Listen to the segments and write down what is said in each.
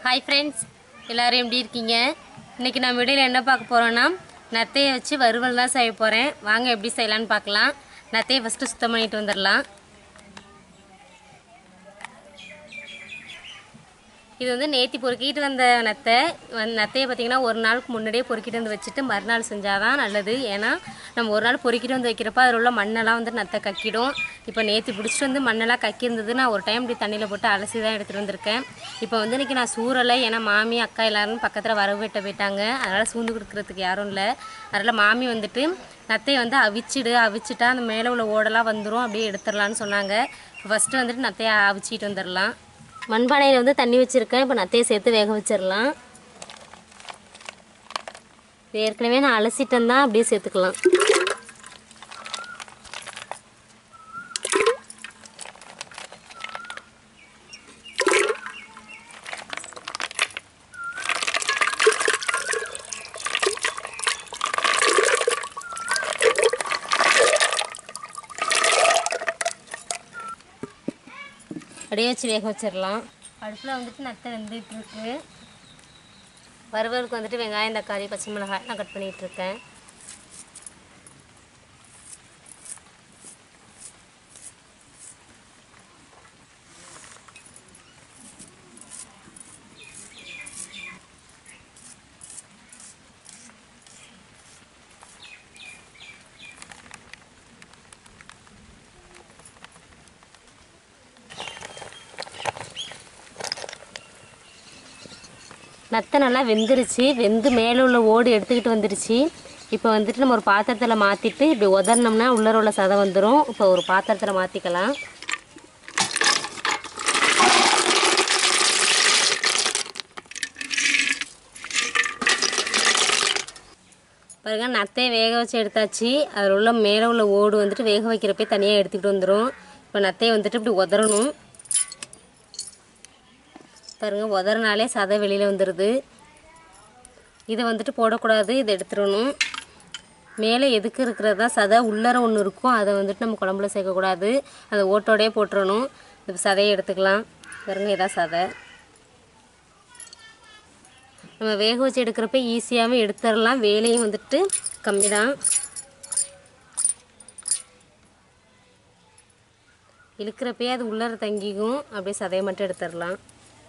Hi friends எல்லோரும் எப்படி இருக்கீங்க இன்றைக்கி நம்ம வீடியோவில் என்ன பார்க்க போகிறோன்னா நத்தையை வச்சு வறுவல் தான் செய்ய போகிறேன் வாங்க எப்படி செய்யலான்னு பார்க்கலாம் நத்தையை ஃபஸ்ட்டு சுத்தம் பண்ணிட்டு வந்துடலாம் இது வந்து நேத்தி பொறுக்கிட்டு வந்த நத்தை வந்து நத்தையை பார்த்திங்கன்னா ஒரு நாளுக்கு முன்னாடியே பொறுக்கிட்டு வந்து வச்சுட்டு மறுநாள் செஞ்சால் தான் நல்லது ஏன்னா நம்ம ஒரு நாள் பொறுக்கிட்டு வந்து வைக்கிறப்ப அதில் உள்ள மண்ணெல்லாம் வந்து நத்தை கக்கிடும் இப்போ நேத்தி பிடிச்சிட்டு வந்து மண்ணெல்லாம் கக்கியிருந்தது நான் ஒரு டைம் இப்படி தண்ணியில் போட்டு அலசி தான் எடுத்துகிட்டு வந்திருக்கேன் இப்போ வந்து இன்றைக்கி நான் சூறலை ஏன்னா மாமி அக்கா எல்லாரும் பக்கத்தில் வரவு வெட்ட போயிட்டாங்க அதனால் சூழ்ந்து கொடுக்குறதுக்கு யாரும் இல்லை அதனால் மாமி வந்துட்டு நத்தையை வந்து அவிச்சிடு அவிச்சிட்டா அந்த மேலே உள்ள ஓடெல்லாம் வந்துடும் அப்படியே எடுத்துடலான்னு சொன்னாங்க ஃபஸ்ட்டு வந்துட்டு நத்தையை அவிச்சிட்டு வந்துடலாம் மண்பானையில் வந்து தண்ணி வச்சுருக்கேன் இப்போ நத்தையை சேர்த்து வேக வச்சிடலாம் இது ஏற்கனவே நான் அலசிட்டேன் தான் அப்படியே சேர்த்துக்கலாம் அப்படியே வச்சு வேக வச்சிடலாம் அடுப்பில் வந்துட்டு நத்தை வெந்துட்டு இருக்கு வறுவலுக்கு வந்துட்டு வெங்காயம் தக்காளி பச்சை மிளகாய் நான் கட் பண்ணிகிட்டு இருக்கேன் நத்தை நல்லா வெந்துருச்சு வெந்து மேலே உள்ள ஓடு எடுத்துக்கிட்டு வந்துருச்சு இப்போ வந்துட்டு நம்ம ஒரு பாத்திரத்தில் மாற்றிட்டு இப்படி உதறினோம்னா உள்ளர உள்ள சதை வந்துடும் இப்போ ஒரு பாத்திரத்தில் மாற்றிக்கலாம் பாருங்க நத்தையை வேக வச்சு எடுத்தாச்சு அதில் உள்ள மேலே உள்ள ஓடு வந்துட்டு வேக வைக்கிறப்பே தனியாக எடுத்துக்கிட்டு வந்துடும் இப்போ நத்தையை வந்துட்டு இப்படி உதறணும் பாருங்கள் உதறனாலே சதை வெளியில் வந்துடுது இதை வந்துட்டு போடக்கூடாது இதை எடுத்துடணும் மேலே எதுக்கு இருக்கிறது தான் சதை உள்ளர ஒன்று இருக்கும் அதை வந்துட்டு நம்ம குழம்புல சேர்க்கக்கூடாது அதை ஓட்டோடயே போட்டுறணும் இந்த சதையை எடுத்துக்கலாம் பாருங்க இதான் சதை நம்ம வேக வச்சு எடுக்கிறப்ப ஈஸியாகவே எடுத்துடலாம் வேலையும் வந்துட்டு கம்மி தான் இழுக்கிறப்பயே அது உள்ளர தங்கிக்கும் அப்படியே சதையை மட்டும் எடுத்துடலாம்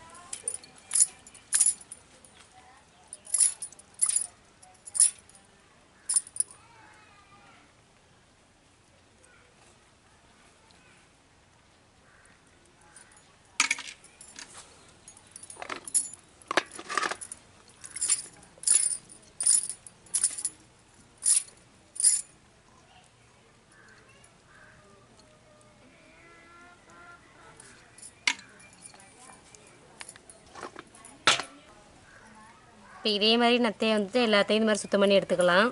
இப்போ இதே மாதிரி நத்தையை வந்துட்டு எல்லாத்தையும் இந்த மாதிரி சுத்தம் பண்ணி எடுத்துக்கலாம்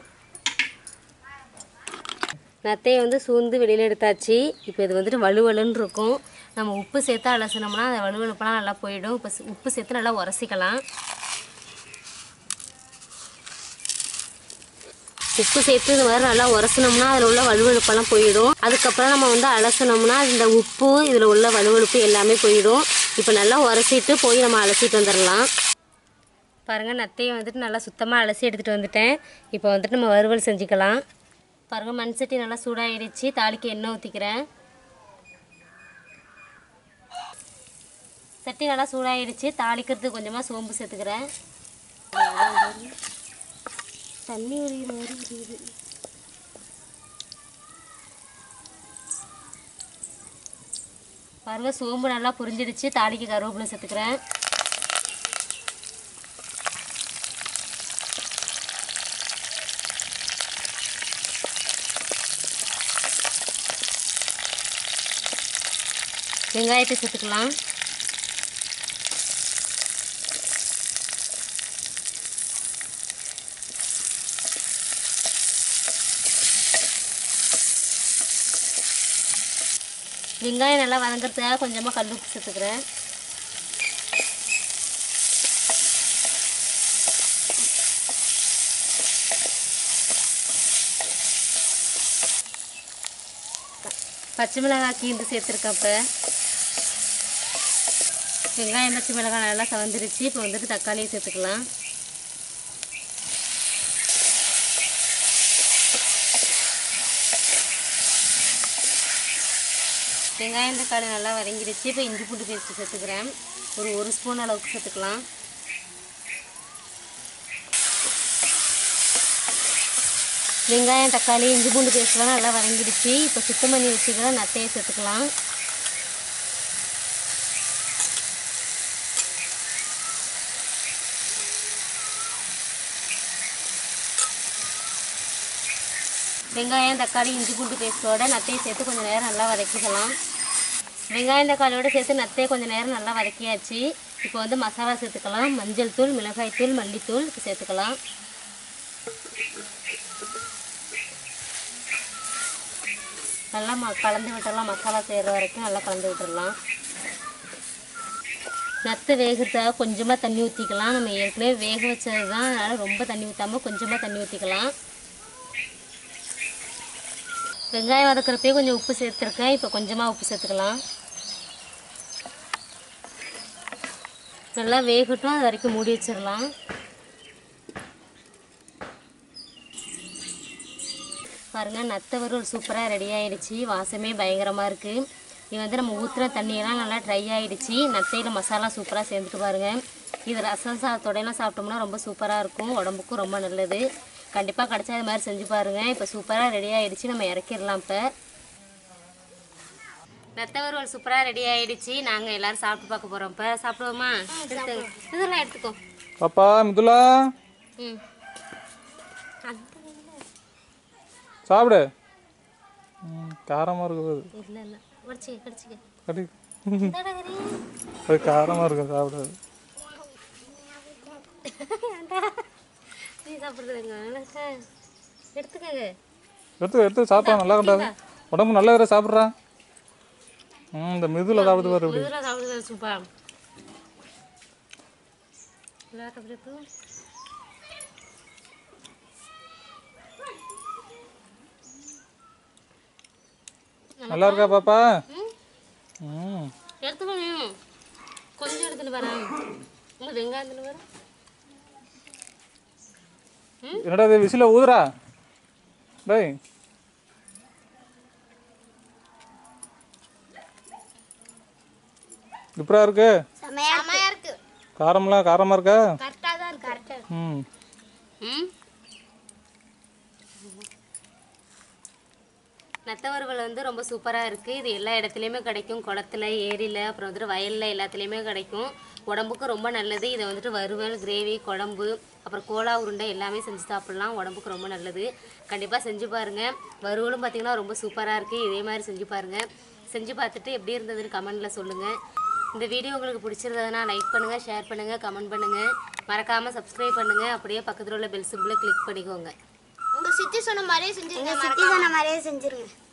நத்தையை வந்து சூழ்ந்து வெளியில் எடுத்தாச்சு இப்போ இது வந்துட்டு வலுவலுன்னு இருக்கும் நம்ம உப்பு சேர்த்து அலசினோம்னா அந்த வலுவலுப்பெல்லாம் நல்லா போயிடும் இப்போ சு- உப்பு சேர்த்து நல்லா உரசிக்கலாம் உப்பு சேர்த்து இந்த மாதிரி நல்லா உரசினோம்னா அதில் உள்ள வலுவழுப்பெல்லாம் போயிடும் அதுக்கப்புறம் நம்ம வந்து அலசினோம்னா இந்த உப்பு இதில் உள்ள வலுவழுப்பு எல்லாமே போயிடும் இப்போ நல்லா உரசிட்டு போய் நம்ம அலசிட்டு வந்துடலாம் பாருங்கள் நத்தையை வந்துட்டு நல்லா சுத்தமாக அலசி எடுத்துகிட்டு வந்துட்டேன் இப்போ வந்துட்டு நம்ம வறுவல் செஞ்சுக்கலாம் பாருங்கள் மண் சட்டி நல்லா சூடாகிடுச்சு தாளிக்கு எண்ணெய் ஊற்றிக்கிறேன் சட்டி நல்லா சூடாகிடுச்சு தாளிக்கிறதுக்கு கொஞ்சமாக சோம்பு சேர்த்துக்கிறேன் தண்ணி உரிகிற மாதிரி உரியுது பாருங்க சோம்பு நல்லா புரிஞ்சிடுச்சு தாளிக்கு கருவேப்பிலை சேர்த்துக்கிறேன் வெங்காயத்தை சேர்த்துக்கலாம் வெங்காயம் நல்லா வதங்குறதுக்காக கொஞ்சமாக கல் உப்பு சேர்த்துக்கிறேன் பச்சை மிளகாய் கீந்து சேர்த்துருக்கேன் இப்போ வெங்காயம் பச்சை மிளகாய் நல்லா சவந்துருச்சு இப்போ வந்துட்டு தக்காளியை சேர்த்துக்கலாம் வெங்காயம் தக்காளி நல்லா வதங்கிடுச்சு இப்போ இஞ்சி பூண்டு பேஸ்ட்டு சேர்த்துக்கிறேன் ஒரு ஒரு ஸ்பூன் அளவுக்கு சேர்த்துக்கலாம் வெங்காயம் தக்காளி இஞ்சி பூண்டு பேஸ்ட்லாம் நல்லா வதங்கிடுச்சு இப்போ சுத்தம் பண்ணி வச்சுக்கிற நத்தையை சேர்த்துக்கலாம் வெங்காயம் தக்காளி இஞ்சி பூண்டு பேஸ்ட்டோட நத்தையை சேர்த்து கொஞ்சம் நேரம் நல்லா வதக்கிக்கலாம் வெங்காயம் தக்காளியோட சேர்த்து நத்தையை கொஞ்சம் நேரம் நல்லா வதக்கியாச்சு இப்போ வந்து மசாலா சேர்த்துக்கலாம் மஞ்சள் தூள் மிளகாய் தூள் மல்லித்தூள் இப்போ சேர்த்துக்கலாம் நல்லா ம கலந்து விட்டுறலாம் மசாலா செய்கிற வரைக்கும் நல்லா கலந்து விட்டுறலாம் நத்தை வேகிறதுக்காக கொஞ்சமாக தண்ணி ஊற்றிக்கலாம் நம்ம ஏற்கனவே வேக வச்சது தான் அதனால் ரொம்ப தண்ணி ஊற்றாமல் கொஞ்சமாக தண்ணி ஊற்றிக்கலாம் வெங்காயம் வதக்கிறப்பே கொஞ்சம் உப்பு சேர்த்துருக்கேன் இப்போ கொஞ்சமாக உப்பு சேர்த்துக்கலாம் நல்லா வேகட்டும் அது வரைக்கும் மூடி வச்சிடலாம் பாருங்க நத்தை வறுவல் சூப்பராக ரெடி ஆயிடுச்சு வாசமே பயங்கரமாக இருக்குது இது வந்து நம்ம ஊற்றுற தண்ணியெல்லாம் நல்லா ட்ரை ஆயிடுச்சு நத்தையில் மசாலா சூப்பராக சேர்ந்துட்டு பாருங்க இது ரசம் சாதத்தோடையெல்லாம் சாப்பிட்டோம்னா ரொம்ப சூப்பராக இருக்கும் உடம்புக்கும் ரொம்ப நல்லது கண்டிப்பாக கிடச்சா இது மாதிரி செஞ்சு பாருங்க இப்போ சூப்பராக ரெடி ஆயிடுச்சு நம்ம இறக்கிடலாம் இப்போ நத்தை வறுவல் சூப்பராக ரெடி ஆயிடுச்சு நாங்கள் எல்லாரும் சாப்பிட்டு பார்க்க போகிறோம் இப்போ சாப்பிடுவோமா எடுத்து இதெல்லாம் எடுத்துக்கோ பாப்பா மிதுலா ம் சாப்பிடு ம், காரமா இருக்குது இல்லை இல்லை கடிச்சிக்க கடிச்சிக்க கடி இந்தாடா கறி. அது காரமா இருக்கும் சாப்பிடாது நீ சாப்பிட்றதுங்க எடுத்துக்கங்க எடுத்து எடுத்து சாப்பிட்டா நல்லா கண்டாது உடம்பு நல்ல வேற சாப்பிட்றான் ம் இந்த மிதுல சாப்பிட்டு பாரு இப்படி இதெல்லாம் சாப்பிடுறது சூப்பா விளையாட்டு அப்படி இருக்கு. நல்லா இருக்கா பாப்பா ம் எடுத்துக்கணும் கொஞ்சம் எடுத்துட்டு வரேன் உங்க வெங்காயம் எடுத்துட்டு வரேன் என்னடா இது விசில ஊதுறா டேய் இப்படா இருக்கு செமையா இருக்கு காரம்லாம் காரமா இருக்கா கரெக்டா தான் இருக்கு கரெக்டா ம் ம் நத்த வறுவல் வந்து ரொம்ப சூப்பராக இருக்குது இது எல்லா இடத்துலையுமே கிடைக்கும் குளத்துல ஏரியில் அப்புறம் வந்துட்டு வயலில் எல்லாத்துலேயுமே கிடைக்கும் உடம்புக்கு ரொம்ப நல்லது இதை வந்துட்டு வறுவல் கிரேவி குழம்பு அப்புறம் கோலா உருண்டை எல்லாமே செஞ்சு சாப்பிட்லாம் உடம்புக்கு ரொம்ப நல்லது கண்டிப்பாக செஞ்சு பாருங்கள் வறுவலும் பார்த்திங்கன்னா ரொம்ப சூப்பராக இருக்குது இதே மாதிரி செஞ்சு பாருங்கள் செஞ்சு பார்த்துட்டு எப்படி இருந்ததுன்னு கமெண்டில் சொல்லுங்கள் இந்த வீடியோ உங்களுக்கு பிடிச்சிருந்ததுன்னா லைக் பண்ணுங்கள் ஷேர் பண்ணுங்கள் கமெண்ட் பண்ணுங்கள் மறக்காமல் சப்ஸ்கிரைப் பண்ணுங்கள் அப்படியே பக்கத்தில் உள்ள பெல் சிம்பிளை கிளிக் பண்ணிக்கோங்க உங்க சித்தி சொன்ன மாதிரியே செஞ்சிருங்க சித்தி சொன்ன மாதிரியே செஞ்சிருங்க